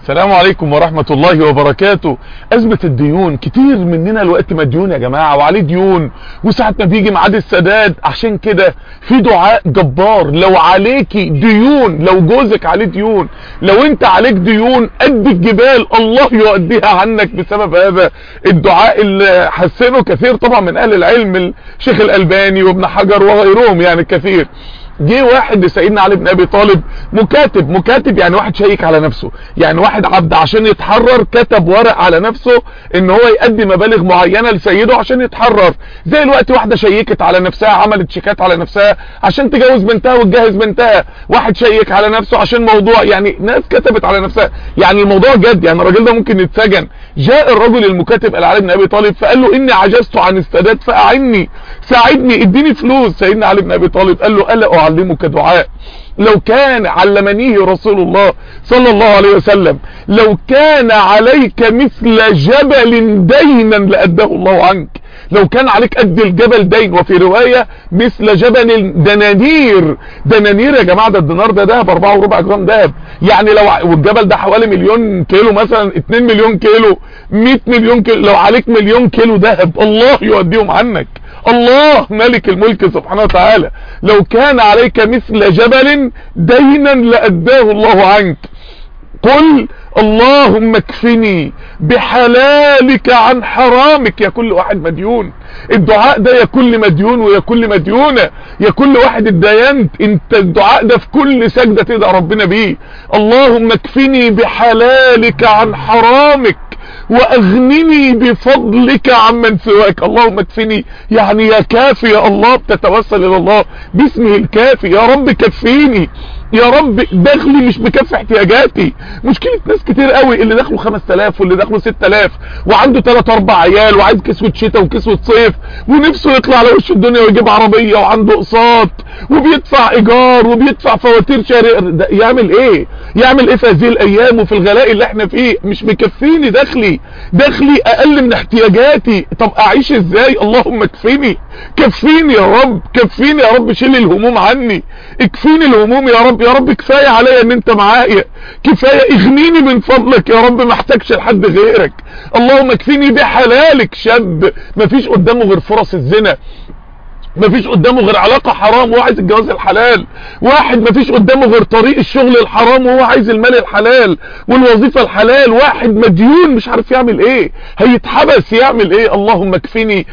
السلام عليكم ورحمة الله وبركاته أزمة الديون كتير مننا الوقت مديون يا جماعة وعليه ديون وساعة ما بيجي ميعاد السداد عشان كده في دعاء جبار لو عليكي ديون لو جوزك عليه ديون لو انت عليك ديون قد الجبال الله يؤديها عنك بسبب هذا الدعاء اللي حسنه كثير طبعا من أهل العلم الشيخ الألباني وابن حجر وغيرهم يعني كثير جه واحد لسيدنا علي بن ابي طالب مكاتب مكاتب يعني واحد شيك على نفسه يعني واحد عبد عشان يتحرر كتب ورق على نفسه ان هو يقدم مبالغ معينة لسيده عشان يتحرر زي الوقت واحدة شيكت على نفسها عملت شيكات على نفسها عشان تجوز بنتها وتجهز بنتها واحد شيك على نفسه عشان موضوع يعني ناس كتبت على نفسها يعني الموضوع جد يعني الراجل ده ممكن يتسجن جاء الرجل المكاتب علي بن ابي طالب فقال له اني عجزت عن السداد فاعني ساعدني اديني فلوس سيدنا علي بن ابي طالب قال له الا اعلمك دعاء لو كان علمنيه رسول الله صلى الله عليه وسلم لو كان عليك مثل جبل دينا لأداه الله عنك لو كان عليك قد الجبل دين وفي رواية مثل جبل دنانير دنانير يا جماعة ده الدينار ده دهب 4 وربع جرام دهب يعني لو والجبل ده حوالي مليون كيلو مثلا 2 مليون كيلو 100 مليون كيلو لو عليك مليون كيلو دهب الله يوديهم عنك الله ملك الملك سبحانه وتعالى لو كان عليك مثل جبل دينا لأداه الله عنك قل اللهم اكفني بحلالك عن حرامك يا كل واحد مديون الدعاء ده يا كل مديون ويا كل مديونة يا كل واحد اتدينت انت الدعاء ده في كل سجدة تدعى ربنا بيه اللهم اكفني بحلالك عن حرامك واغنني بفضلك عمن سواك اللهم اكفني يعني يا كافي يا الله بتتوسل الى الله باسمه الكافي يا رب كفيني يا رب دخلي مش مكفي احتياجاتي مشكلة ناس كتير قوي اللي دخلوا 5000 واللي دخلوا 6000 وعنده 3 4 عيال وعايز كسوة شتاء وكسوة صيف ونفسه يطلع على وش الدنيا ويجيب عربية وعنده اقساط وبيدفع ايجار وبيدفع فواتير شارع يعمل ايه يعمل ايه في هذه الايام وفي الغلاء اللي احنا فيه مش مكفيني دخلي دخلي اقل من احتياجاتي طب اعيش ازاي اللهم اكفيني كفيني يا رب كفيني يا رب شيل الهموم عني اكفيني الهموم يا رب يا رب كفاية عليا ان انت معايا كفاية اغنيني من فضلك يا رب ما احتاجش لحد غيرك اللهم اكفيني بحلالك شاب مفيش قدامه غير فرص الزنا مفيش قدامه غير علاقة حرام وهو عايز الجواز الحلال واحد مفيش قدامه غير طريق الشغل الحرام وهو عايز المال الحلال والوظيفة الحلال واحد مديون مش عارف يعمل ايه هيتحبس يعمل ايه اللهم اكفني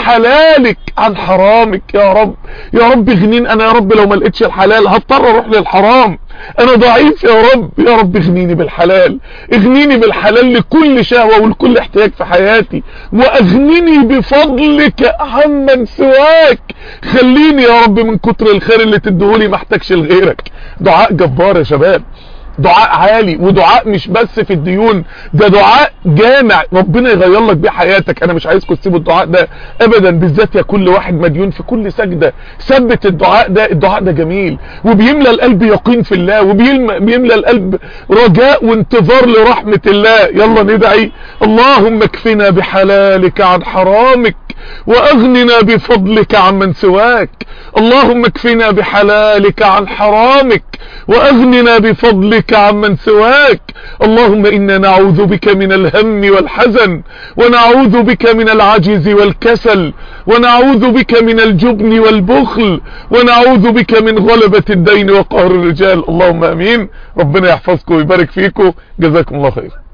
بحلالك عن حرامك يا رب يا رب اغنين انا يا رب لو ما لقيتش الحلال هضطر اروح للحرام انا ضعيف يا رب يا رب اغنيني بالحلال اغنيني بالحلال لكل شهوة ولكل احتياج في حياتي واغنيني بفضلك عمن سواك خليني يا رب من كتر الخير اللي تدهولي ما احتاجش لغيرك دعاء جبار يا شباب دعاء عالي ودعاء مش بس في الديون ده دعاء جامع ربنا يغير لك بيه حياتك انا مش عايزكم تسيبوا الدعاء ده ابدا بالذات يا كل واحد مديون في كل سجدة ثبت الدعاء ده الدعاء ده جميل وبيملى القلب يقين في الله وبيملى القلب رجاء وانتظار لرحمة الله يلا ندعي اللهم اكفنا بحلالك عن حرامك واغننا بفضلك عمن سواك اللهم اكفنا بحلالك عن حرامك واغننا بفضلك عمن سواك اللهم انا نعوذ بك من الهم والحزن ونعوذ بك من العجز والكسل ونعوذ بك من الجبن والبخل ونعوذ بك من غلبة الدين وقهر الرجال اللهم امين ربنا يحفظكم ويبارك فيكم جزاكم الله خير